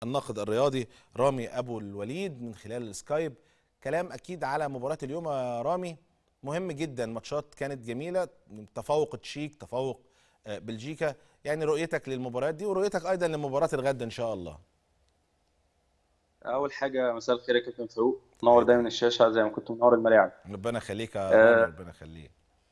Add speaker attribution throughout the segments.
Speaker 1: الناقد الرياضي رامي ابو الوليد من خلال السكايب كلام اكيد على مباراه اليوم يا رامي مهم جدا ماتشات كانت جميله تفوق تشيك تفوق آه، بلجيكا يعني رؤيتك للمباريات دي ورؤيتك ايضا لمباراه الغد ان شاء الله
Speaker 2: اول حاجه مساء الخير يا كابتن فاروق منور دايما الشاشه زي ما كنت منور الملاعب
Speaker 1: ربنا يخليك يا
Speaker 2: آه.
Speaker 1: رامي ربنا يخليك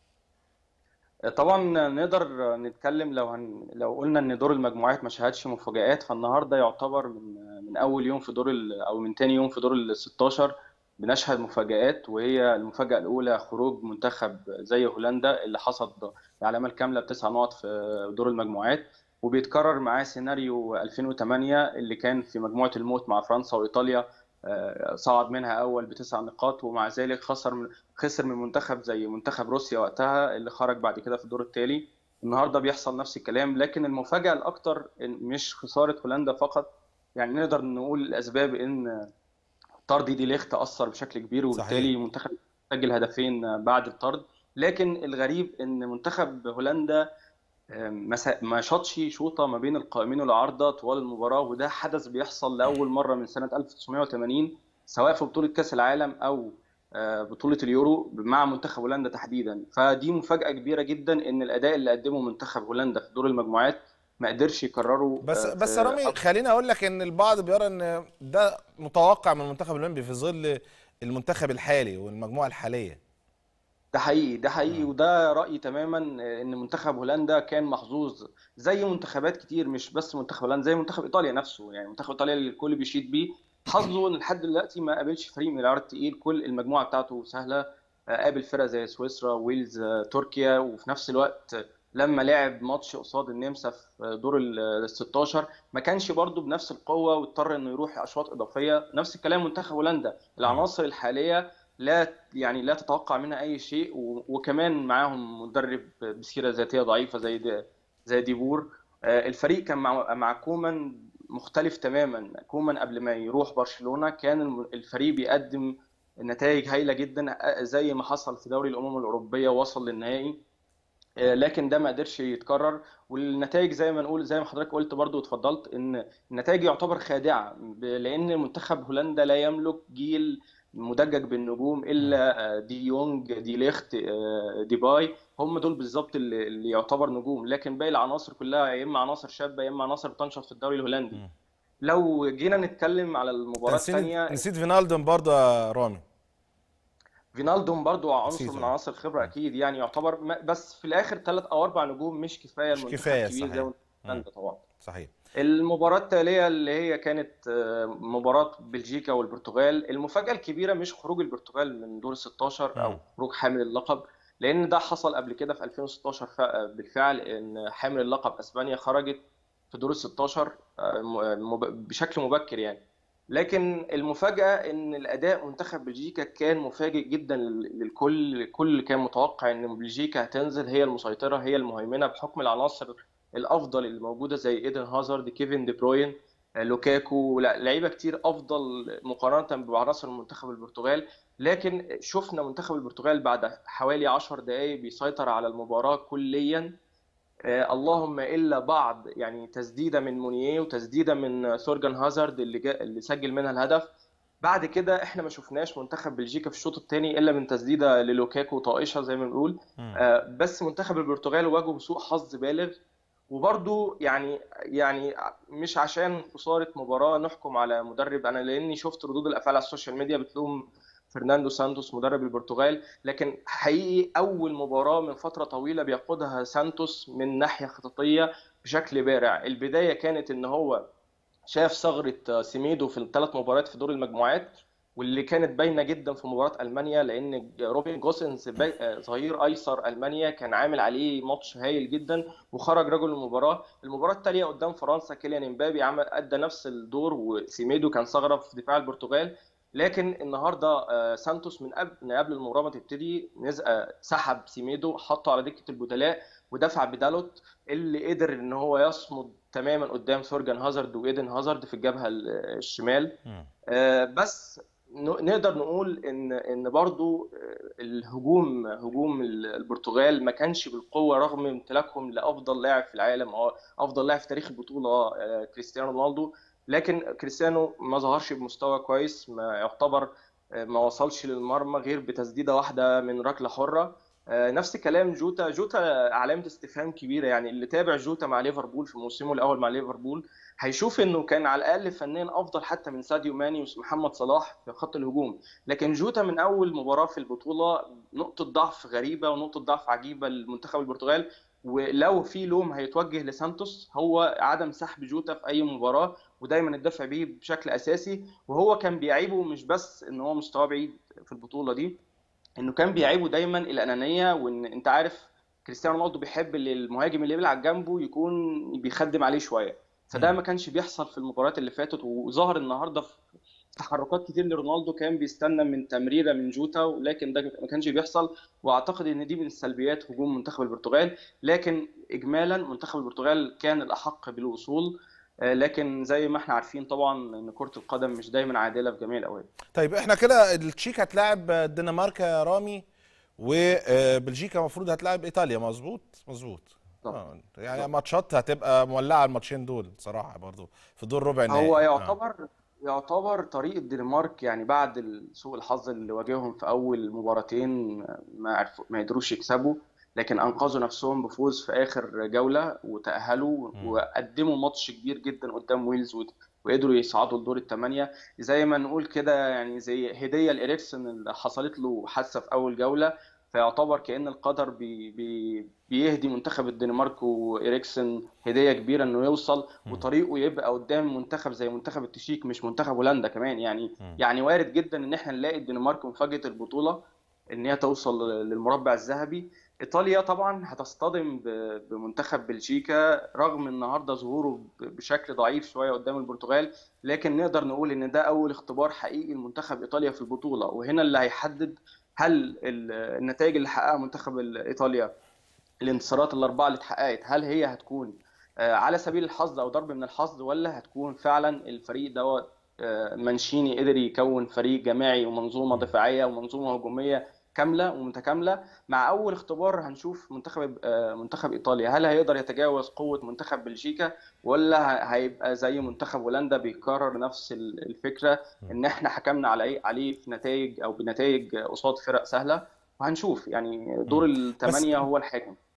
Speaker 2: طبعا نقدر نتكلم لو هن... لو قلنا ان دور المجموعات ما شهدش مفاجآت فالنهارده يعتبر من من اول يوم في دور ال... او من تاني يوم في دور ال 16 بنشهد مفاجآت وهي المفاجأة الأولى خروج منتخب زي هولندا اللي حصد العلامة الكاملة بتسع نقط في دور المجموعات وبيتكرر معاه سيناريو 2008 اللي كان في مجموعة الموت مع فرنسا وإيطاليا آه، صعد منها أول بتسع نقاط ومع ذلك خسر من خسر من منتخب زي منتخب روسيا وقتها اللي خرج بعد كده في الدور التالي النهارده بيحصل نفس الكلام لكن المفاجأة الأكتر إن مش خسارة هولندا فقط يعني نقدر نقول الأسباب إن طرد دي ليخت أثر بشكل كبير وبالتالي
Speaker 1: صحيح.
Speaker 2: المنتخب سجل هدفين بعد الطرد لكن الغريب إن منتخب هولندا ما سا- ما شاطش شوطه ما بين القائمين والعارضه طوال المباراه وده حدث بيحصل لاول مره من سنه 1980 سواء في بطوله كاس العالم او آه، بطوله اليورو مع منتخب هولندا تحديدا فدي مفاجاه كبيره جدا ان الاداء اللي قدمه منتخب هولندا في دور المجموعات ما قدرش يكرره
Speaker 1: بس
Speaker 2: آه،
Speaker 1: بس
Speaker 2: في
Speaker 1: يا رامي خليني اقول لك ان البعض بيرى ان ده متوقع من المنتخب الاولمبي في ظل المنتخب الحالي والمجموعه الحاليه
Speaker 2: ده حقيقي ده حقيقي
Speaker 1: مم.
Speaker 2: وده رأيي تماما ان منتخب هولندا كان محظوظ زي منتخبات كتير مش بس منتخب هولندا زي منتخب ايطاليا نفسه يعني منتخب ايطاليا اللي الكل بيشيد بيه حظه ان لحد دلوقتي ما قابلش فريق من العيار التقيل كل المجموعه بتاعته سهله قابل فرق زي سويسرا ويلز تركيا وفي نفس الوقت لما لعب ماتش قصاد النمسا في دور ال 16 ما كانش برضه بنفس القوه واضطر انه يروح اشواط اضافيه نفس الكلام منتخب هولندا العناصر الحاليه لا يعني لا تتوقع منها اي شيء و- وكمان معاهم مدرب بسيره ذاتيه ضعيفه زي دي زي ديبور آه، الفريق كان مع مع كومان مختلف تماما كومان قبل ما يروح برشلونه كان الم- الفريق بيقدم نتائج هايله جدا آه، زي ما حصل في دوري الامم الاوروبيه وصل للنهائي آه، لكن ده ما قدرش يتكرر والنتائج زي ما نقول زي ما حضرتك قلت برضو واتفضلت ان النتائج يعتبر خادعه ب- لان منتخب هولندا لا يملك جيل مدجج بالنجوم الا آه، دي يونج دي ليخت آه، دي باي هم دول بالظبط اللي اللي يعتبر نجوم لكن باقي العناصر كلها يا اما عناصر شابه يا اما عناصر بتنشط في الدوري الهولندي
Speaker 1: مم.
Speaker 2: لو جينا نتكلم على المباراه
Speaker 1: نسيت
Speaker 2: الثانيه
Speaker 1: نسيت فينالدوم برضه يا رامي
Speaker 2: فينالدوم برضو عنصر
Speaker 1: سيزون.
Speaker 2: من عناصر الخبره اكيد يعني يعتبر ما- بس في الاخر ثلاث او اربع نجوم مش كفايه
Speaker 1: مش
Speaker 2: المنتخب
Speaker 1: كفاية،
Speaker 2: كبير
Speaker 1: صحيح.
Speaker 2: زي
Speaker 1: مم.
Speaker 2: هولندا طبعا
Speaker 1: صحيح
Speaker 2: المباراة التالية اللي هي كانت آه، مباراة بلجيكا والبرتغال المفاجأة الكبيرة مش خروج البرتغال من دور 16 أو
Speaker 1: مم.
Speaker 2: خروج حامل اللقب لأن ده حصل قبل كده في 2016 ف- بالفعل إن حامل اللقب أسبانيا خرجت في دور 16 آه، م- مب- بشكل مبكر يعني لكن المفاجأة إن الأداء منتخب بلجيكا كان مفاجئ جدا لل- للكل الكل كان متوقع إن بلجيكا هتنزل هي المسيطرة هي المهيمنة بحكم العناصر الافضل اللي موجوده زي ايدن هازارد كيفن دي بروين آه، لوكاكو لا- لعيبه كتير افضل مقارنه بعناصر منتخب البرتغال لكن شفنا منتخب البرتغال بعد حوالي 10 دقائق بيسيطر على المباراه كليا آه، اللهم الا بعض يعني تسديده من مونيه وتسديده من ثورجان هازارد اللي جا اللي سجل منها الهدف بعد كده احنا ما شفناش منتخب بلجيكا في الشوط الثاني الا من تسديده للوكاكو طائشه زي ما بنقول
Speaker 1: مم.
Speaker 2: آه، بس منتخب البرتغال واجهه بسوء حظ بالغ وبرضو يعني يعني مش عشان خسارة مباراة نحكم على مدرب أنا لأني شفت ردود الأفعال على السوشيال ميديا بتلوم فرناندو سانتوس مدرب البرتغال لكن حقيقي أول مباراة من فترة طويلة بيقودها سانتوس من ناحية خططية بشكل بارع البداية كانت إن هو شاف ثغرة سيميدو في الثلاث مباريات في دور المجموعات واللي كانت باينه جدا في مباراه المانيا لان روبن جوسنز باي- ظهير ايسر المانيا كان عامل عليه ماتش هايل جدا وخرج رجل المباراه المباراه التاليه قدام فرنسا كيليان امبابي عمل ادى نفس الدور وسيميدو كان ثغره في دفاع البرتغال لكن النهارده آه، سانتوس من قبل من قبل المباراه ما تبتدي نزق آه، سحب سيميدو حطه على دكه البدلاء ودفع بدالوت اللي قدر ان هو يصمد تماما قدام ثورجان هازارد وايدن هازارد في الجبهه ال- الشمال
Speaker 1: مم.
Speaker 2: آه، بس ن- نقدر نقول ان ان برضو آه، الهجوم هجوم ال- البرتغال ما كانش بالقوه رغم امتلاكهم لافضل لاعب في العالم اه افضل لاعب في تاريخ البطوله آه، كريستيانو رونالدو لكن كريستيانو ما ظهرش بمستوى كويس ما يعتبر ما وصلش للمرمى غير بتسديده واحده من ركله حره نفس كلام جوتا جوتا علامه استفهام كبيره يعني اللي تابع جوتا مع ليفربول في موسمه الاول مع ليفربول هيشوف انه كان على الاقل فنيا افضل حتى من ساديو ماني ومحمد صلاح في خط الهجوم لكن جوتا من اول مباراه في البطوله نقطه ضعف غريبه ونقطه ضعف عجيبه لمنتخب البرتغال ولو في لوم هيتوجه لسانتوس هو عدم سحب جوتا في اي مباراه ودايما الدفع بيه بشكل اساسي وهو كان بيعيبه مش بس ان هو مستواه بعيد في البطوله دي انه كان بيعيبه دايما الانانيه وان انت عارف كريستيانو رونالدو بيحب اللي المهاجم اللي بيلعب جنبه يكون بيخدم عليه شويه فده ما كانش بيحصل في المباريات اللي فاتت وظهر النهارده في تحركات كتير لرونالدو كان بيستنى من تمريره من جوتا ولكن ده ما كانش بيحصل واعتقد ان دي من سلبيات هجوم منتخب البرتغال لكن اجمالا منتخب البرتغال كان الاحق بالوصول لكن زي ما احنا عارفين طبعا ان كره القدم مش دايما عادله في جميع الاوقات
Speaker 1: طيب احنا كده التشيك هتلاعب الدنمارك يا رامي وبلجيكا المفروض هتلاعب ايطاليا مظبوط مظبوط آه. يعني ماتشات هتبقى مولعه الماتشين دول صراحه برضو في دور ربع النهائي
Speaker 2: هو يعتبر آه. يعتبر طريق الدنمارك يعني بعد سوء الحظ اللي واجههم في اول مباراتين ما عرفوا ما قدروش يكسبوا لكن انقذوا نفسهم بفوز في اخر جوله وتاهلوا م. وقدموا ماتش كبير جدا قدام ويلز وقدروا يصعدوا لدور الثمانيه زي ما نقول كده يعني زي هديه لإريكسن اللي حصلت له حادثه في اول جوله فيعتبر كأن القدر بي بي بيهدي منتخب الدنمارك وإريكسن هدية كبيرة إنه يوصل وطريقه يبقى قدام منتخب زي منتخب التشيك مش منتخب هولندا كمان يعني م. يعني وارد جدا إن إحنا نلاقي الدنمارك مفاجأة البطولة إن هي توصل للمربع الذهبي ايطاليا طبعا هتصطدم بمنتخب بلجيكا رغم النهارده ظهوره بشكل ضعيف شويه قدام البرتغال لكن نقدر نقول ان ده اول اختبار حقيقي لمنتخب ايطاليا في البطوله وهنا اللي هيحدد هل النتائج اللي حققها منتخب ايطاليا الانتصارات الاربعه اللي اتحققت هل هي هتكون على سبيل الحظ او ضرب من الحظ ولا هتكون فعلا الفريق دوت مانشيني قدر يكون فريق جماعي ومنظومه دفاعيه ومنظومه هجوميه كامله ومتكامله مع اول اختبار هنشوف منتخب منتخب ايطاليا هل هيقدر يتجاوز قوه منتخب بلجيكا ولا هيبقى زي منتخب هولندا بيكرر نفس الفكره ان احنا حكمنا عليه عليه في نتائج او بنتائج قصاد فرق سهله وهنشوف يعني دور الثمانيه هو الحاكم